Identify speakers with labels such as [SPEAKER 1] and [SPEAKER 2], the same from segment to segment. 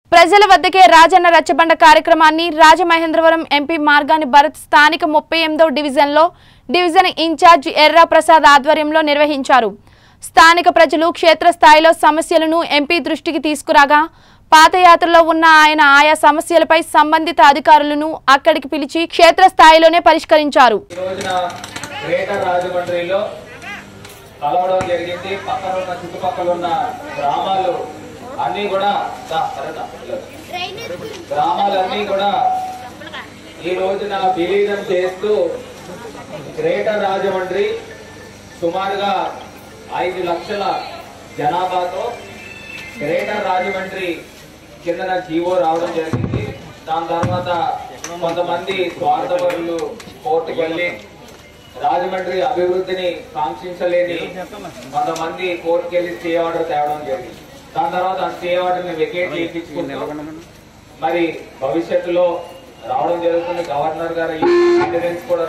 [SPEAKER 1] ప్రజల వద్దకే రాజన్న రచ్చబండ కార్యక్రమాన్ని రాజమహేంద్రవరం ఎంపీ మార్గాని భరత్ స్థానిక ముప్పై ఎనిమిదో డివిజన్లో డివిజన్ ఇన్ఛార్జ్ ఎర్రా ప్రసాద్ ఆధ్వర్యంలో నిర్వహించారు స్థానిక ప్రజలు క్షేత్రస్థాయిలో సమస్యలను ఎంపీ దృష్టికి తీసుకురాగా పాదయాత్రలో ఉన్న ఆయన ఆయా సమస్యలపై సంబంధిత అధికారులను అక్కడికి పిలిచి క్షేత్రస్థాయిలోనే పరిష్కరించారు
[SPEAKER 2] ఈ రోజున గ్రేటర్ రాజమండ్రిలో కలవడం జరిగింది పక్కన ఉన్న చుట్టుపక్కల ఉన్న గ్రామాలు అన్ని కూడా దా, సరేనా? గ్రామాలన్నీ కూడా ఈ రోజున విలీనం చేస్తూ గ్రేటర్ రాజమండ్రి సుమారుగా ఐదు లక్షల జనాభాతో గ్రేటర్ రాజమండ్రి కిందన జీవో రావడం జరిగింది దాని తర్వాత కొంతమంది స్వార్థపరులు కోర్టుకు వెళ్ళి రాజమండ్రి అభివృద్ధిని కాంక్షించలేని కొంతమంది కోర్టుకు వెళ్ళి స్టే ఆర్డర్ తేవడం జరిగింది దాని తర్వాత ఆ స్టే ఆర్డర్ ని వెకేట్ చేయించుకుంటాం మరి భవిష్యత్తులో రావడం జరుగుతుంది గవర్నర్ గారు ఇంటెనెన్స్ కూడా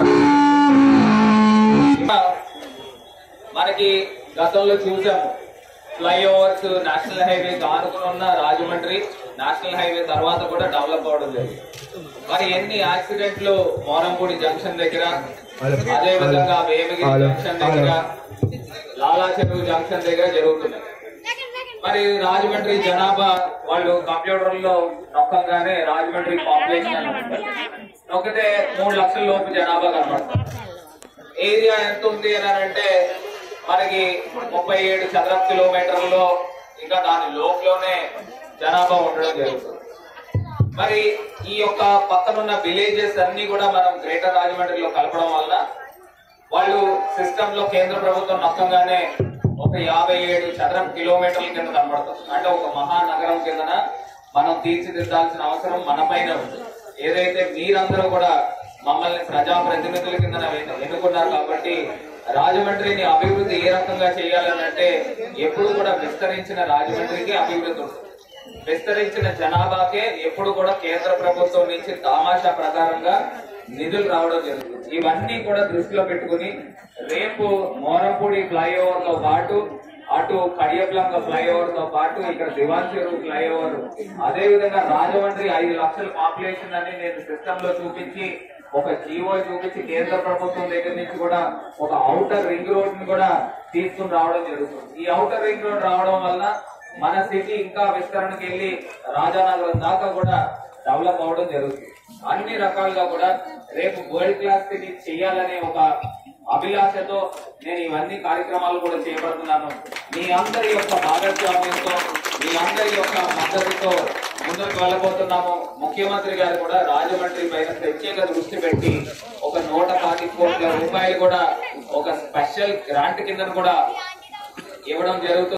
[SPEAKER 2] ఇంకా మనకి గతంలో చూసాము ఫ్లైఓవర్స్ నేషనల్ హైవే ఆనుకుని ఉన్న రాజమండ్రి నేషనల్ హైవే తర్వాత కూడా డెవలప్ అవడం జరిగింది మరి ఎన్ని యాక్సిడెంట్లు మోరంపూడి జంక్షన్ దగ్గర అదే విధంగా వేమగిరి జంక్షన్ దగ్గర లాలా చెరువు జంక్షన్ దగ్గర జరుగుతున్నాయి మరి రాజమండ్రి జనాభా వాళ్ళు కంప్యూటర్ లో నొక్కగానే రాజమండ్రి పాపులేషన్ అని ఉంటుంది. నొక్కితే మూడు లక్షల లోపు జనాభా కనబడుతుంది ఏరియా ఎంత ఉంది అని అంటే మనకి ముప్పై ఏడు చదరపు కిలోమీటర్లలో ఇంకా దాని లోపులోనే జనాభా ఉండడం జరుగుతుంది మరి ఈ యొక్క పక్కనున్న విలేజెస్ అన్ని కూడా మనం గ్రేటర్ రాజమండ్రిలో కలపడం వల్ల వాళ్ళు సిస్టమ్ లో కేంద్ర ప్రభుత్వం నొక్కగానే ఒక యాభై ఏడు చదరపు కిలోమీటర్ల కింద కనబడుతుంది అంటే ఒక మహానగరం కిందన మనం తీర్చిదిద్దాల్సిన అవసరం మన పైన ఉంది ఏదైతే మీరందరూ కూడా మమ్మల్ని ప్రజా ప్రతినిధుల కింద ఎన్నుకున్నారు కాబట్టి రాజమండ్రిని అభివృద్ధి ఏ రకంగా చేయాలని అంటే ఎప్పుడు కూడా విస్తరించిన రాజమండ్రికి అభివృద్ధి ఉంటుంది విస్తరించిన జనాభాకే ఎప్పుడు కూడా కేంద్ర ప్రభుత్వం నుంచి తమాషా ప్రకారంగా నిధులు రావడం జరుగుతుంది ఇవన్నీ కూడా దృష్టిలో పెట్టుకుని రేపు మోరంపూడి ఫ్లైఓవర్ తో పాటు అటు కడియప్లంక ఫ్లైఓవర్ తో పాటు ఇక్కడ దివాన్ చెరువు ఫ్లైఓవర్ అదే విధంగా రాజమండ్రి ఐదు లక్షల పాపులేషన్ అని నేను సిస్టమ్ లో చూపించి ఒక జీవో చూపించి కేంద్ర ప్రభుత్వం దగ్గర నుంచి కూడా ఒక ఔటర్ రింగ్ రోడ్ ని కూడా తీసుకుని రావడం జరుగుతుంది ఈ ఔటర్ రింగ్ రోడ్ రావడం వల్ల మన సిటీ ఇంకా విస్తరణకి వెళ్ళి రాజానగరం దాకా కూడా డెవలప్ అవడం జరుగుతుంది అన్ని రకాలుగా కూడా రేపు వరల్డ్ క్లాస్ సిటీ చేయాలనే ఒక అభిలాషతో నేను ఇవన్నీ కార్యక్రమాలు కూడా చేపడుతున్నాను మీ అందరి యొక్క భాగస్వామ్యంతో మీ అందరి యొక్క మద్దతుతో ముందుకు వెళ్ళబోతున్నాము ముఖ్యమంత్రి గారు కూడా రాజమండ్రి పైన ప్రత్యేక దృష్టి పెట్టి ఒక నూట పాతి కోట్ల రూపాయలు కూడా ఒక స్పెషల్ గ్రాంట్ కింద కూడా ఇవ్వడం జరుగుతుంది